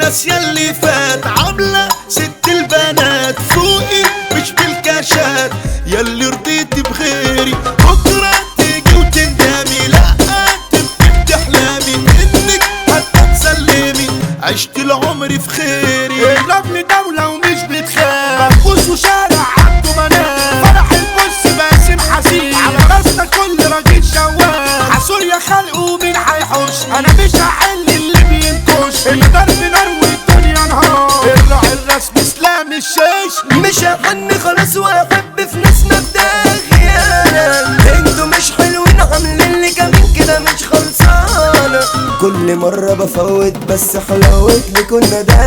ناسية اللي فات عاملة ست البنات فوقي مش بالكاشات ياللي رضيتي بغيري بكرة تيجي وتندمي لا تبقي بتحلمي انك هتتسلمي عشت العمر في خيري الرجل دولة ومش بتخاف بفوز وشارع عبده منام فرح البص باسم حزين على راسنا كل راجل شواف عسول يا خلق ومين هيحوش انا مش هحل اللي بينكش الضرب نار والدنيا نهار الراعي الرسمي اسلام الشيش مش هغني خلاص واحب في ناس مبدأ خيانة انتوا مش حلوين عاملين لي كمان كده مش خلصانة كل مرة بفوت بس حلاوت لكم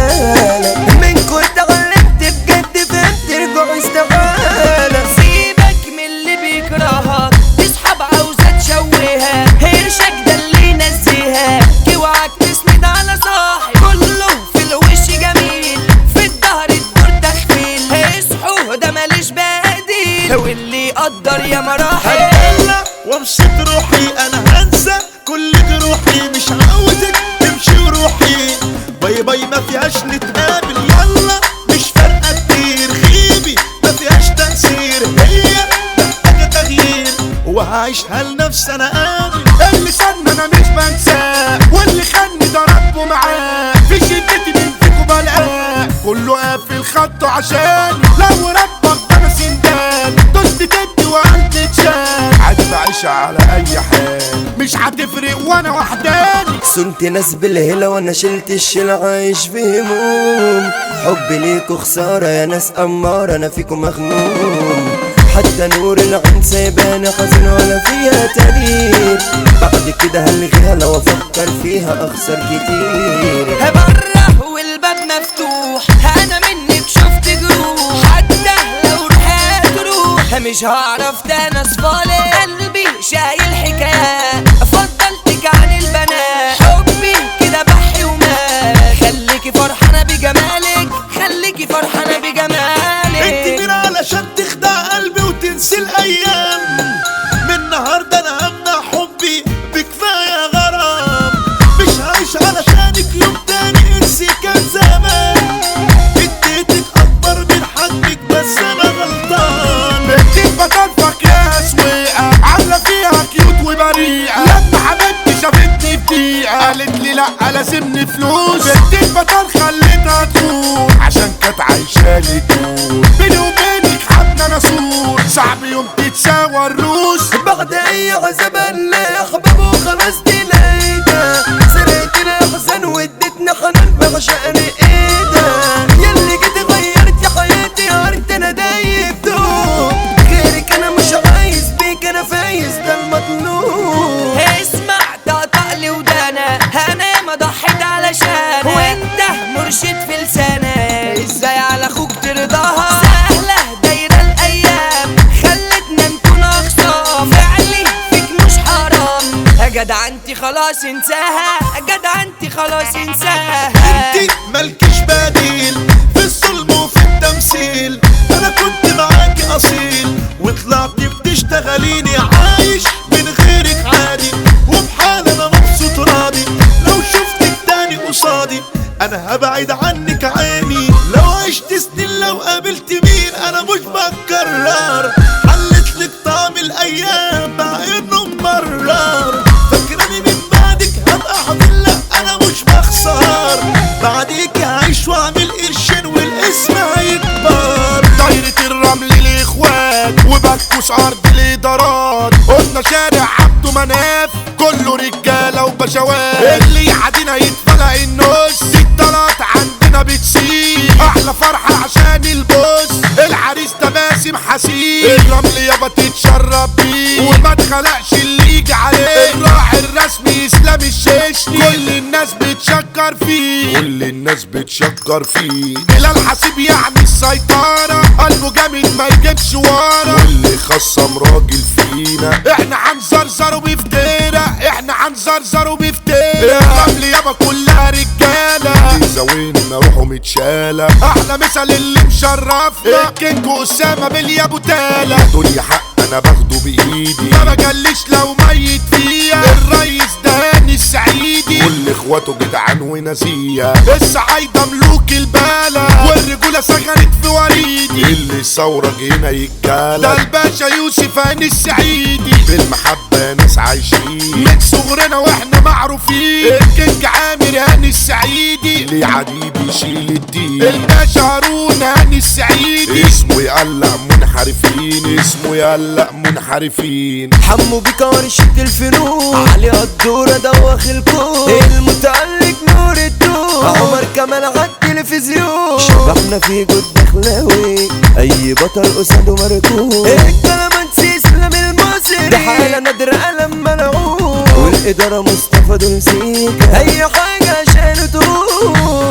ندالة منكم اتعلمت بجد فهمت رجوع استحالة سيبك من اللي بيكرهك تسحب عاوزة تشويها هيرشك ده اللي ينزيها اوعك تسند على صاحب كله في الوش جميل في الظهر الدور تخفيل اصحوا ده ماليش بديل واللي يقدر يا مراحل هتدلع وابسط روحي انا هنسى كل جروحي مش عاوزك تمشي وروحي باي باي ما فيهاش نتقابل يلا مش فارقه كتير غيبي ما فيهاش تأثير هي محتاجه تغيير وهعيشها لنفسي انا قابل اللي سن انا مش بنساه واللي خاني ضربه معاه في شدتي مين فيكم بلقاه كله قافل خطه عشان لو ربك ده انا سندان دوست تدي وقلت تشان عادي بعيش على اي حال مش هتفرق وانا وحداني صنت ناس بالهلا وانا شلت الشيل عايش في هموم حب ليكوا خسارة يا ناس أمارة انا فيكم مغموم حتى نور العين سايباني حزين ولا فيها تغيير بعد كده هلغيها لو افكر فيها اخسر كتير بره والباب مفتوح انا منك شفت جروح حتى لو روحي تروح مش هعرف تاني اصفالي قلبي شايل حكايات فضلتك عن البنات حبي كده بحي ومات خليكي فرحانه بجمالك خليكي فرحانه انت بجمالك مين علشان تخدع قلبي وتنسي الايام من النهارده انا همنع حبي بكفايه غرام مش هعيش علشانك يوم تاني انسي كان زمان اديتك اكبر من حجمك بس انا غلطان بديك بطرفك يا سويقة عاملة فيها كيوت وبريئة لما حبيبتي شافتني في دقيقة قالت لي لأ لازمني فلوس بديك بطل خليتها تروح عشان كانت عايشالي تقول بيني وبينك حبنا انا سور صعب يوم تتساوى الروس بعد اي عذاب لا احباب وخلاص دي لقيتها سرقتنا احزان واديتنا حنان بعشقني ايدها ياللي جيت غيرت حياتي عرفت انا دايب دوب غيرك انا مش عايز بيك انا فايز ده المطلوب اسمع طقطق لي ودانا انا ما ضحيت علشان وانت مرشد في لسانك ازاي على اخوك ترضاها سهله دايره الايام خلتنا نكون اخصام فعلي فيك مش حرام يا جدع انت خلاص انساها يا جدع انت خلاص انساها انت مالكش بديل في الظلم وفي التمثيل انا كنت معاكي اصيل وطلعتي بتشتغليني عايش من غيرك عادي وبحال انا مبسوط راضي لو شفتك تاني قصادي انا هبعد عنك عيني لو عشت سنين لو قابلت مين انا مش بكرر حلت لك طعم الايام مع انه ممرر فاكراني من بعدك هبقى حاضر لا انا مش بخسر بعديك هعيش واعمل قرشين والاسم هيكبر دايرة الرمل للاخوات وبكوس ارض الادارات قلنا شارع عبده مناف كله رجالة وبشوات اللي يعدينا يتفلق النص الطلات عندنا بتسيب احلى فرحة عشان البوس العريس ده باسم حسين الرمل يابا تتشرب بيه وما اتخلقش اللي يجي عليه الراعي الرسمي اسلام الشيشني كل الناس بتشكر فيه كل الناس بتشكر فيه بلال حسيب يعني السيطرة قلبه جامد ما يجيبش ورا واللي خصم راجل فينا احنا هنزرزر وبفترة احنا هنزرزر وبفترة الرمل يابا كلها رجالة زاوينا روحه متشالة احلى مثل اللي مشرفنا الكينج اسامة باليابو تالا دنيا حق انا باخده بايدي ما بجلش لو ميت فيها الريس دهاني السعيدي كل اخواتي اخواته جدعان ونزيه السعايدة ملوك البالة والرجولة سكنت في وريدي اللي الثورة هنا يتجالى ده الباشا يوسف هاني السعيدي بالمحبة ناس عايشين من صغرنا واحنا معروفين الكينج عامر هاني السعيدي ليه عديد يشيل الدين الباشا هارون هاني السعيدي اسمه يقلق منحرفين اسمه يقلق منحرفين حمو بيك ورشة الفنون علي قدورة دوخ الكون المتألق نور الدون عمر كمال على التلفزيون شبحنا في جد خلاوي اي بطل قصاده مركون الكلام اسلام المصري ده حالة نادرة قلم ملعون والإدارة مصطفى دول سيكا أي حاجة عشان تروح